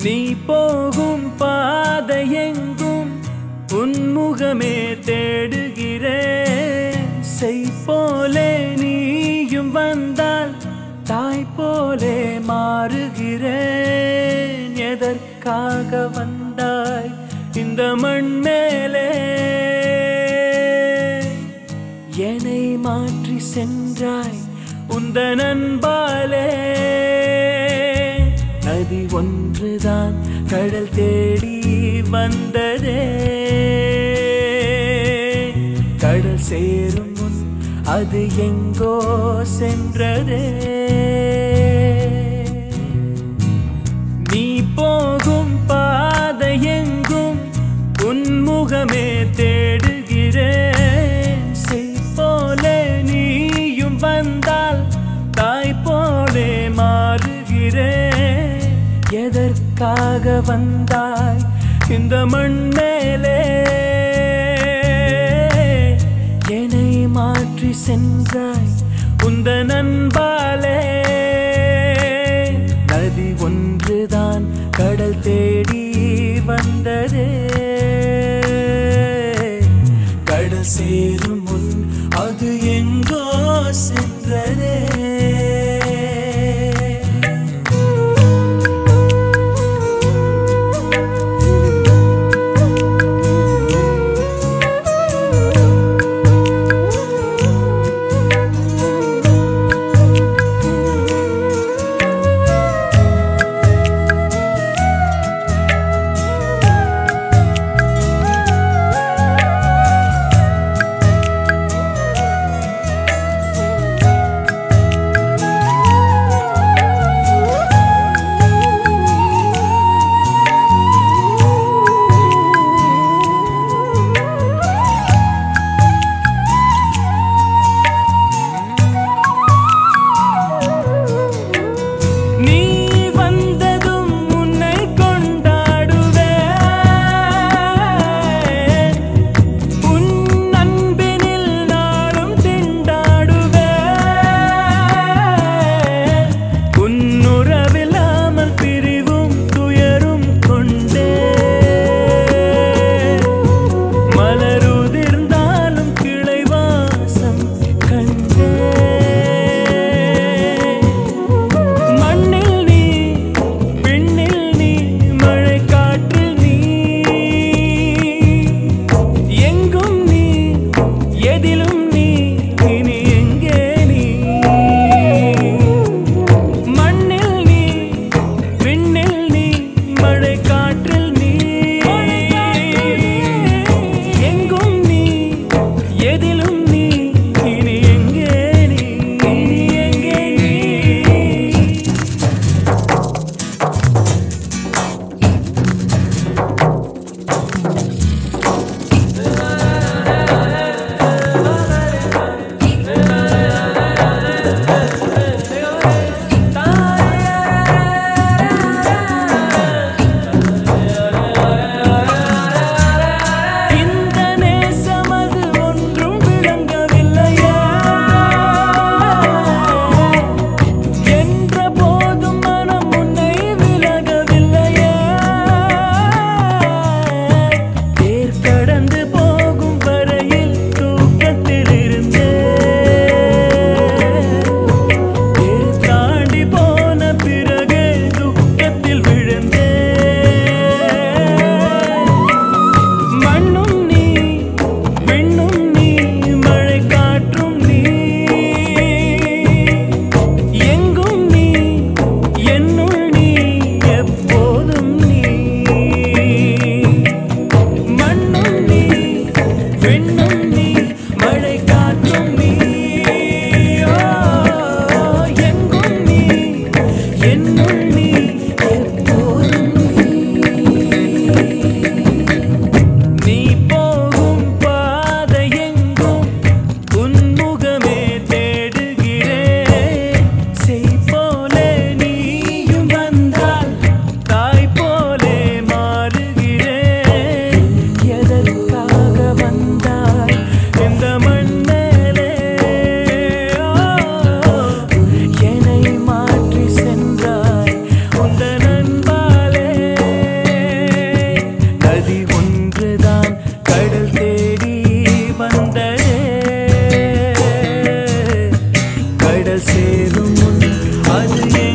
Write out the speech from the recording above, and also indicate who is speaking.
Speaker 1: நீ போகும் பாதை எங்கும் உன்முகமே தேடுகிறேன் செய் போலே நீயும் வந்தால் தாய் போலே மாறுகிறேன் எதற்காக வந்தாய் இந்த மண் மேலே என்னை மாற்றி சென்றாய் உந்த நண்பாலே நதி ஒன்றுதான் கடல் தேடி வந்ததே கடல் சேரும் முன் அது எங்கோ சென்றதே நீ போகும் பாதை எங்கும் உன்முகமே தேடுகிறேன் செய் போலே நீயும் வந்தால் தாய் போலே மாறுகிறேன் எதற்காக வந்தாய் இந்த மண் மேலே என்னை மாற்றி சென்றாய் உந்த நண்பாலே நதி ஒன்றுதான் கடல் தேடி வந்ததே கடல் சேரும் முன் அது எங்கோ சென்றதே சேரும் முன் அது